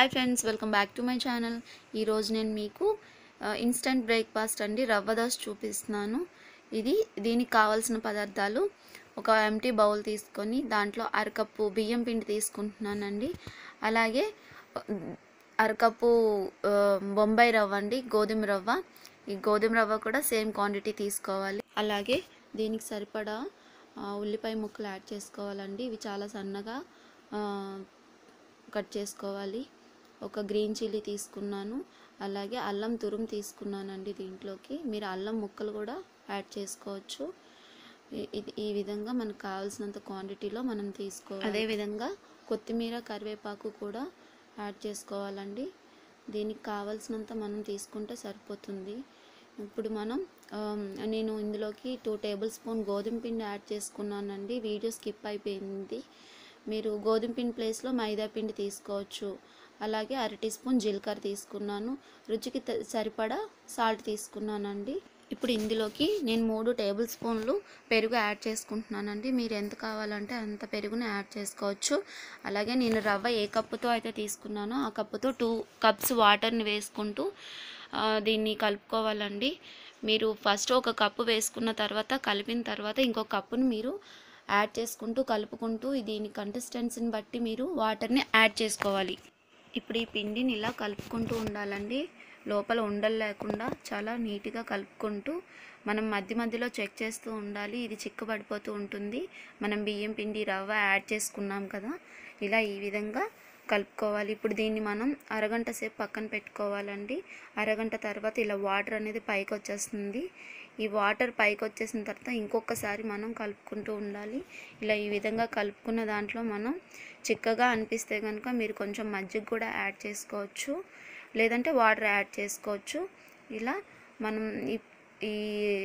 hi friends welcome back to my channel ఈరోజు నేను మీకు ఇన్స్టంట్ బ్రేక్ఫాస్ట్ అండి రవ్వ దోశ చూపిస్తున్నాను ఇది దీనికి కావాల్సిన పదార్థాలు ఒక ఎంటీ బౌల్ తీసుకొని దాంట్లో అరకప్పు బియ్యం పిండి తీసుకుంటున్నానండి అలాగే అరకప్పు ఆ, బొంబాయి రవ్వ అండి గోధుమ రవ్వ ఈ గోధుమ రవ్వ కూడా సేమ్ క్వాంటిటీ తీసుకోవాలి అలాగే దీనికి సరిపడా ఆ, ఉల్లిపాయ ముక్కలు యాడ్ చేసుకోవాలండి ఇవి చాలా సన్నగా ఆ, కట్ చేసుకోవాలి ఒక గ్రీన్ చిల్లీ తీసుకున్నాను అలాగే అల్లం తురుము తీసుకున్నానండి దీంట్లోకి మీరు అల్లం ముక్కలు కూడా యాడ్ చేసుకోవచ్చు ఈ- ఇది ఈ విధంగా మనకు కావాల్సినంత క్వాంటిటీలో మనం తీసుకోవాలి అదేవిధంగా కొత్తిమీర కరివేపాకు కూడా యాడ్ చేసుకోవాలండి దీనికి కావాల్సినంత మనం తీసుకుంటే సరిపోతుంది ఇప్పుడు మనం ఆమ్, నేను ఇందులోకి టూ టేబుల్ స్పూన్ గోధుమ పిండి యాడ్ చేసుకున్నానండి వీడియో స్కిప్ అయిపోయింది మీరు గోధుమ పిండి ప్లేస్లో మైదా పిండి తీసుకోవచ్చు అలాగే అర టీ స్పూన్ జీలకర్ర తీసుకున్నాను రుచికి త- సరిపడా సాల్ట్ తీసుకున్నానండి ఇప్పుడు ఇందులోకి నేను మూడు టేబుల్ స్పూన్లు పెరుగు యాడ్ చేసుకుంటున్నానండి మీరు ఎంత కావాలంటే అంత పెరుగుని యాడ్ చేసుకోవచ్చు అలాగే నేను రవ్వ ఏ కప్పుతో అయితే తీసుకున్నానో ఆ కప్పుతో టూ కప్స్ వాటర్ని వేసుకుంటూ ఆ, దీన్ని కలుపుకోవాలండి మీరు ఫస్ట్ ఒక కప్పు వేసుకున్న తర్వాత కలిపిన తర్వాత ఇంకో కప్పుని మీరు యాడ్ చేసుకుంటూ కలుపుకుంటూ దీని కన్సిస్టెన్సీని బట్టి మీరు వాటర్ని యాడ్ చేసుకోవాలి ఇప్పుడు ఈ పిండిని ఇలా కలుపుకుంటూ ఉండాలండి లోపల ఉండలు లేకుండా చాలా నీట్గా కలుపుకుంటూ మనం మధ్య మధ్యలో చెక్ చేస్తూ ఉండాలి ఇది చిక్కబడిపోతూ ఉంటుంది మనం బియ్యం పిండి రవ్వ యాడ్ చేసుకున్నాం కదా ఇలా ఈ విధంగా కలుపుకోవాలి ఇప్పుడు దీన్ని మనం అరగంట సేపు పక్కన పెట్టుకోవాలండి అరగంట తర్వాత ఇలా వాటర్ అనేది పైకి వచ్చేస్తుంది ఈ వాటర్ పైకి వచ్చేసిన తర్వాత ఇంకొకసారి మనం కలుపుకుంటూ ఉండాలి ఇలా ఈ విధంగా కలుపుకున్న దాంట్లో మనం చిక్కగా అనిపిస్తే కనుక మీరు కొంచెం మజ్జిగ కూడా యాడ్ చేసుకోవచ్చు లేదంటే వాటర్ యాడ్ చేసుకోవచ్చు ఇలా మనం ఈ ఈ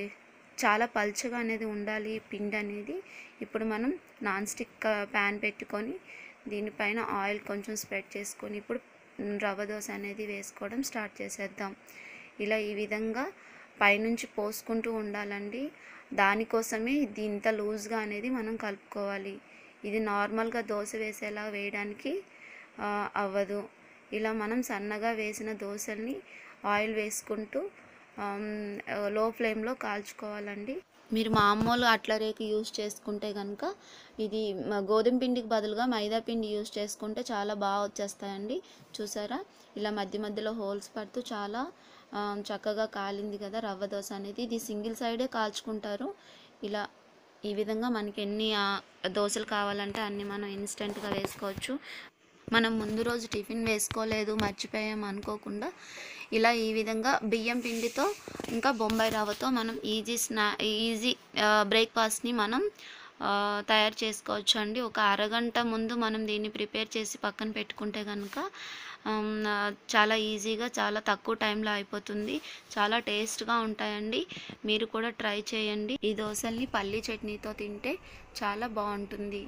చాలా పల్చగా అనేది ఉండాలి ఈ పిండి అనేది ఇప్పుడు మనం నాన్ స్టిక్ ప్యాన్ పెట్టుకొని దీనిపైన ఆయిల్ కొంచెం స్ప్రెడ్ చేసుకొని ఇప్పుడు రవ్వ దోశ అనేది వేసుకోవడం స్టార్ట్ చేసేద్దాం ఇలా ఈ విధంగా పైనుంచి పోసుకుంటూ ఉండాలండి దానికోసమే ఇది ఇంత లూజ్గా అనేది మనం కలుపుకోవాలి ఇది నార్మల్గా దోశ వేసేలా వేయడానికి ఆ, అవ్వదు ఇలా మనం సన్నగా వేసిన దోశల్ని ఆయిల్ వేసుకుంటూ ఆమ్, లో ఫ్లేమ్లో కాల్చుకోవాలండి మీరు మామూలు అట్ల రేకు యూస్ చేసుకుంటే కనుక ఇది మ- గోధుమ పిండికి బదులుగా మైదా పిండి యూస్ చేసుకుంటే చాలా బాగా వచ్చేస్తాయండి చూసారా ఇలా మధ్య మధ్యలో హోల్స్ పడుతూ చాలా ఆ, చక్కగా కాలింది కదా రవ్వ దోశ అనేది ఇది సింగిల్ సైడే కాల్చుకుంటారు ఇలా ఈ విధంగా మనకి ఎన్ని ఆ, దోశలు కావాలంటే అన్ని మనం ఇన్స్టెంట్గా వేసుకోవచ్చు మనం ముందు రోజు టిఫిన్ వేసుకోలేదు మర్చిపోయాం అనుకోకుండా ఇలా ఈ విధంగా బియ్యం పిండితో ఇంకా బొంబాయి రవ్వతో మనం ఈజీ స్నా ఈజీ బ్రేక్ఫాస్ట్ని మనం ఆ, తయారు చేసుకోవచ్చు అండి ఒక అరగంట ముందు మనం దీన్ని ప్రిపేర్ చేసి పక్కన పెట్టుకుంటే కనుక ఆమ్, ఆ, చాలా ఈజీగా చాలా తక్కువ టైంలో అయిపోతుంది చాలా టేస్ట్గా ఉంటాయండి మీరు కూడా ట్రై చేయండి ఈ దోశల్ని పల్లీ చట్నీతో తింటే చాలా బాగుంటుంది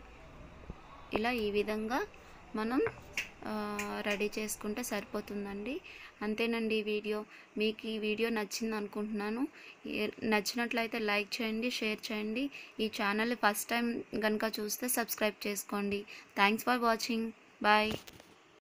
ఇలా ఈ విధంగా మనం ఆ, రెడీ చేసుకుంటే సరిపోతుందండి అంతేనండి ఈ వీడియో మీకు ఈ వీడియో నచ్చింది అనుకుంటున్నాను ఏ- నచ్చినట్లయితే లైక్ చేయండి షేర్ చేయండి ఈ ఛానల్ ఫస్ట్ టైం కనుక చూస్తే సబ్స్క్రైబ్ చేసుకోండి థ్యాంక్స్ ఫర్ వాచింగ్ బాయ్